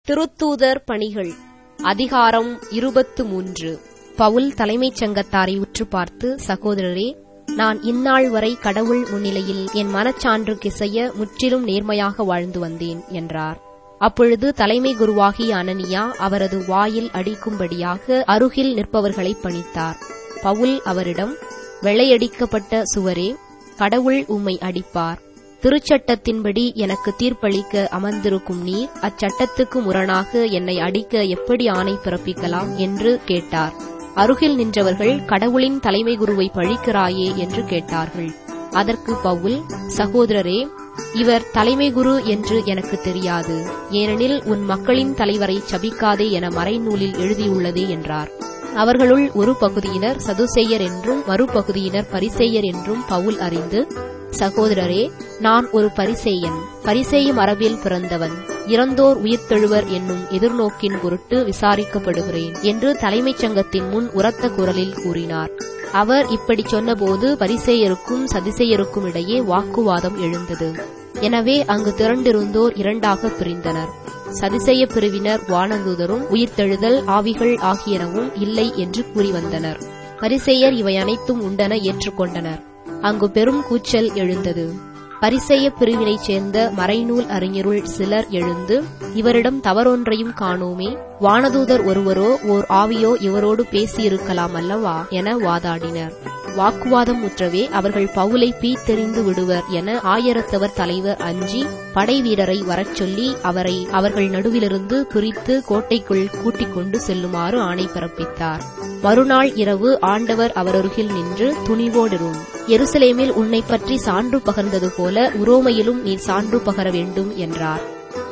திருத்தூதர் பணிகள் அதிகாரம் இருபத்து மூன்று பவுல் தலைமைச் சங்கத்தாரை உற்று பார்த்து சகோதரரே நான் இந்நாள் வரை கடவுள் முன்னிலையில் என் மனச்சான்று கிசைய முற்றிலும் நேர்மையாக வாழ்ந்து வந்தேன் என்றார் அப்பொழுது தலைமை குருவாகிய அனனியா அவரது வாயில் அடிக்கும்படியாக அருகில் நிற்பவர்களை பணித்தார் பவுல் அவரிடம் வெள்ளையடிக்கப்பட்ட சுவரே கடவுள் உம்மை அடிப்பார் திருச்சட்டத்தின்படி எனக்கு தீர்ப்பளிக்க அமர்ந்திருக்கும் நீர் அச்சட்டத்துக்கு முரணாக என்னை அடிக்க எப்படி ஆணை பிறப்பிக்கலாம் என்று கேட்டார் அருகில் நின்றவர்கள் கடவுளின் தலைமை குருவை பழிக்கிறாயே என்று கேட்டார்கள் அதற்கு பவுல் சகோதரரே இவர் தலைமை குரு என்று எனக்கு தெரியாது ஏனெனில் உன் மக்களின் தலைவரை சபிக்காதே என மறைநூலில் எழுதியுள்ளதே என்றார் அவர்களுள் ஒரு பகுதியினர் சதுசேயர் என்றும் மறுபகுதியினர் பரிசேயர் என்றும் பவுல் அறிந்து சகோதரரே நான் ஒரு பரிசேயன் பரிசேய மரபில் பிறந்தவன் இறந்தோர் உயிர்த்தெழுவர் என்னும் எதிர்நோக்கின் பொருட்டு விசாரிக்கப்படுகிறேன் என்று தலைமைச் சங்கத்தின் முன் உரத்த குரலில் கூறினார் அவர் இப்படி சொன்னபோது பரிசேயருக்கும் சதிசேயருக்கும் இடையே வாக்குவாதம் எழுந்தது எனவே அங்கு திரண்டிருந்தோர் இரண்டாக பிரிந்தனர் சதிசெய்ய பிரிவினர் வானதூதரும் உயிர்த்தெழுதல் ஆவிகள் ஆகியனவும் இல்லை என்று கூறி வந்தனர் பரிசேயர் இவை அனைத்தும் உண்டென ஏற்றுக்கொண்டனர் அங்கு பெரும் கூச்சல் எழுந்தது பரிசேய பிரிவினைச் சேர்ந்த மறைநூல் அறிஞருள் சிலர் எழுந்து இவரிடம் தவறொன்றையும் காணோமே வானதூதர் ஒருவரோ ஓர் ஆவியோ இவரோடு பேசியிருக்கலாம் அல்லவா என வாதாடினர் வாக்குவாதம் முற்றவே அவர்கள் பவுலை பீத்தெறிந்து விடுவர் என ஆயிரத்தவர் தலைவர் அஞ்சி படை வீரரை வரச் சொல்லி அவரை அவர்கள் நடுவிலிருந்து பிரித்து கோட்டைக்குள் கூட்டிக் கொண்டு செல்லுமாறு ஆணை பிறப்பித்தார் மறுநாள் இரவு ஆண்டவர் அவரருகில் நின்று துணிவோடிரும் எருசலேமில் உன்னை பற்றி சான்று பகர்ந்தது போல உரோமையிலும் நீ சான்று பகர வேண்டும் என்றார்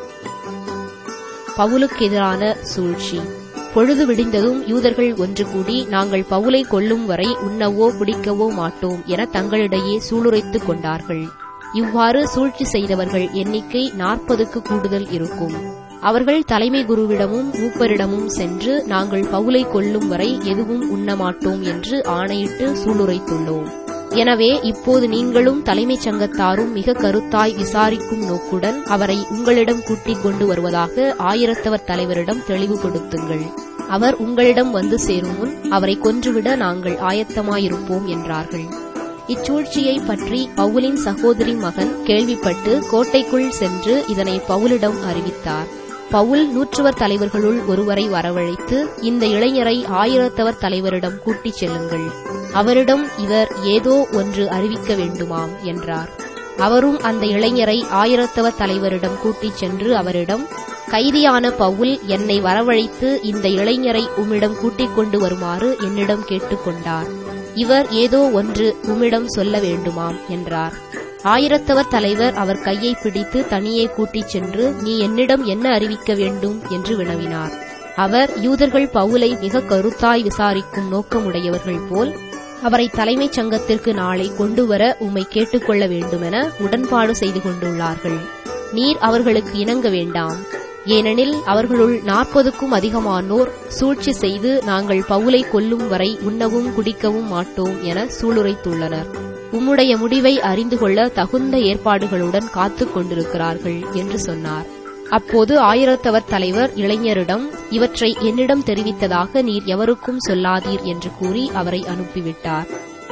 பவுலுக்கு எதிரான சூழ்ச்சி பொழுது விடிந்ததும் யூதர்கள் ஒன்று கூடி நாங்கள் பவுலை கொல்லும் வரை உண்ணவோ பிடிக்கவோ மாட்டோம் என தங்களிடையே சூளுரைத்துக் கொண்டார்கள் இவ்வாறு சூழ்ச்சி செய்தவர்கள் எண்ணிக்கை நாற்பதுக்கு கூடுதல் இருக்கும் அவர்கள் தலைமை குருவிடமும் மூப்பரிடமும் சென்று நாங்கள் பவுலை கொல்லும் வரை எதுவும் உண்ணமாட்டோம் என்று ஆணையிட்டு சூளுரைத்துள்ளோம் எனவே இப்போது நீங்களும் தலைமைச் சங்கத்தாரும் மிக கருத்தாய் விசாரிக்கும் நோக்குடன் அவரை உங்களிடம் கூட்டிக் கொண்டு வருவதாக ஆயிரத்தவர் தலைவரிடம் தெளிவுபடுத்துங்கள் அவர் உங்களிடம் வந்து சேரும் முன் அவரை கொன்றுவிட நாங்கள் ஆயத்தமாயிருப்போம் என்றார்கள் இச்சூழ்ச்சியை பற்றி பவுலின் சகோதரி மகன் கேள்விப்பட்டு கோட்டைக்குள் சென்று இதனை பவுலிடம் அறிவித்தார் பவுல் நூற்றுவர் தலைவர்களுள் ஒருவரை வரவழைத்து இந்த இளைஞரை ஆயிரத்தவர் தலைவரிடம் கூட்டிச் செல்லுங்கள் அவரிடம் இவர் ஏதோ ஒன்று அறிவிக்க வேண்டுமாம் என்றார் அவரும் அந்த இளைஞரை ஆயிரத்தவர் தலைவரிடம் கூட்டிச் சென்று அவரிடம் கைதியான பவுல் என்னை வரவழைத்து இந்த இளைஞரை உம்மிடம் கூட்டிக் கொண்டு வருமாறு என்னிடம் கேட்டுக்கொண்டார் இவர் ஏதோ ஒன்று உம்மிடம் சொல்ல வேண்டுமாம் என்றார் ஆயிரத்தவர் தலைவர் அவர் கையை பிடித்து தனியே கூட்டிச் சென்று நீ என்னிடம் என்ன அறிவிக்க வேண்டும் என்று வினவினார் அவர் யூதர்கள் பவுலை மிக கருத்தாய் விசாரிக்கும் நோக்கமுடையவர்கள் போல் அவரை தலைமைச் சங்கத்திற்கு நாளை கொண்டுவர உம்மை கேட்டுக்கொள்ள வேண்டுமென உடன்பாடு செய்து கொண்டுள்ளார்கள் நீர் அவர்களுக்கு இணங்க வேண்டாம் ஏனெனில் அவர்களுள் நாற்பதுக்கும் அதிகமானோர் சூழ்ச்சி செய்து நாங்கள் பவுலை கொல்லும் வரை உண்ணவும் குடிக்கவும் மாட்டோம் என சூளுரைத்துள்ளனர் உம்முடைய முடிவை அறிந்து கொள்ள தகுந்த ஏற்பாடுகளுடன் காத்துக் கொண்டிருக்கிறார்கள் என்று சொன்னார் அப்போது ஆயிரத்தவர் தலைவர் இளைஞரிடம் இவற்றை என்னிடம் தெரிவித்ததாக நீர் எவருக்கும் சொல்லாதீர் என்று கூறி அவரை அனுப்பிவிட்டார்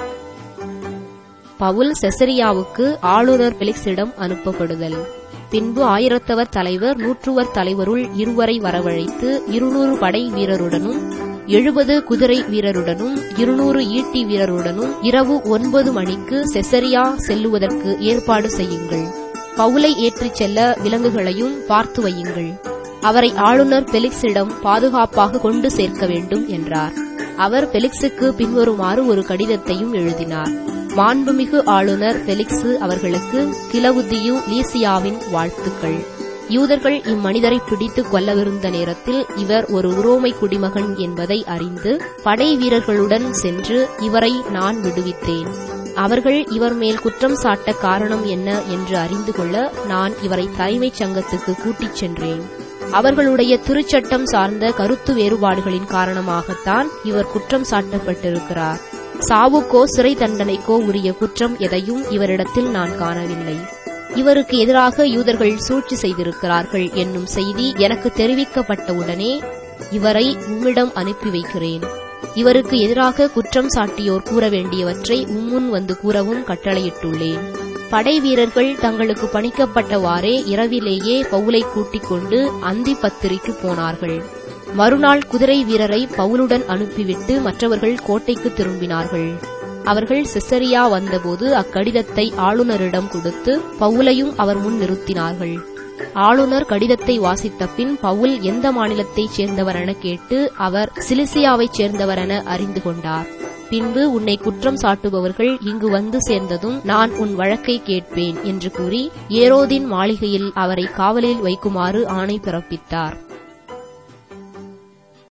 பவுல் செசரியாவுக்கு ஆளுநர் பெலிக்ஸிடம் அனுப்பப்படுதல் பின்பு ஆயிரத்தவர் தலைவர் நூற்றுவர் தலைவருள் இருவரை வரவழைத்து இருநூறு படை வீரருடனும் எழுபது குதிரை வீரருடனும் இருநூறு ஈட்டி வீரருடனும் இரவு ஒன்பது மணிக்கு செசரியா செல்லுவதற்கு ஏற்பாடு செய்யுங்கள் பவுலை ஏற்றிச் செல்ல விலங்குகளையும் பார்த்து வையுங்கள் அவரை ஆளுநர் பெலிக்ஸிடம் பாதுகாப்பாக கொண்டு சேர்க்க வேண்டும் என்றார் அவர் பெலிக்ஸுக்கு பின்வருமாறு ஒரு கடிதத்தையும் எழுதினார் மாண்புமிகு ஆளுநர் பெலிக்ஸு அவர்களுக்கு கிலவுதியு லீசியாவின் வாழ்த்துக்கள் யூதர்கள் இம்மனிதரை பிடித்து கொல்லவிருந்த நேரத்தில் இவர் ஒரு உரோமை குடிமகன் என்பதை அறிந்து படை வீரர்களுடன் சென்று இவரை நான் விடுவித்தேன் அவர்கள் இவர் மேல் குற்றம் சாட்ட காரணம் என்ன என்று அறிந்து கொள்ள நான் இவரை தலைமைச் சங்கத்துக்கு கூட்டிச் சென்றேன் அவர்களுடைய திருச்சட்டம் சார்ந்த கருத்து வேறுபாடுகளின் காரணமாகத்தான் இவர் குற்றம் சாட்டப்பட்டிருக்கிறார் சாவுக்கோ சிறை தண்டனைக்கோ உரிய குற்றம் எதையும் இவரிடத்தில் நான் காணவில்லை இவருக்கு எதிராக யூதர்கள் சூழ்ச்சி செய்திருக்கிறார்கள் என்னும் செய்தி எனக்கு தெரிவிக்கப்பட்டவுடனே இவரை உம்மிடம் அனுப்பி வைக்கிறேன் இவருக்கு எதிராக குற்றம் சாட்டியோர் கூற வேண்டியவற்றை உம்முன் வந்து கூறவும் கட்டளையிட்டுள்ளேன் படை வீரர்கள் தங்களுக்கு பணிக்கப்பட்டவாறே இரவிலேயே பவுலை கூட்டிக் கொண்டு அந்தி பத்திரிக்கு போனார்கள் மறுநாள் குதிரை வீரரை பவுலுடன் அனுப்பிவிட்டு மற்றவர்கள் கோட்டைக்கு திரும்பினார்கள் அவர்கள் செசரியா வந்தபோது அக்கடிதத்தை ஆளுநரிடம் கொடுத்து பவுலையும் அவர் முன் நிறுத்தினார்கள் ஆளுநர் கடிதத்தை வாசித்த பின் பவுல் எந்த மாநிலத்தைச் சேர்ந்தவரென கேட்டு அவர் சிலிசியாவைச் சேர்ந்தவரென அறிந்து கொண்டார் பின்பு உன்னை குற்றம் சாட்டுபவர்கள் இங்கு வந்து சேர்ந்ததும் நான் உன் வழக்கை கேட்பேன் என்று கூறி ஏரோதின் மாளிகையில் அவரை காவலில் வைக்குமாறு ஆணை பிறப்பித்தார்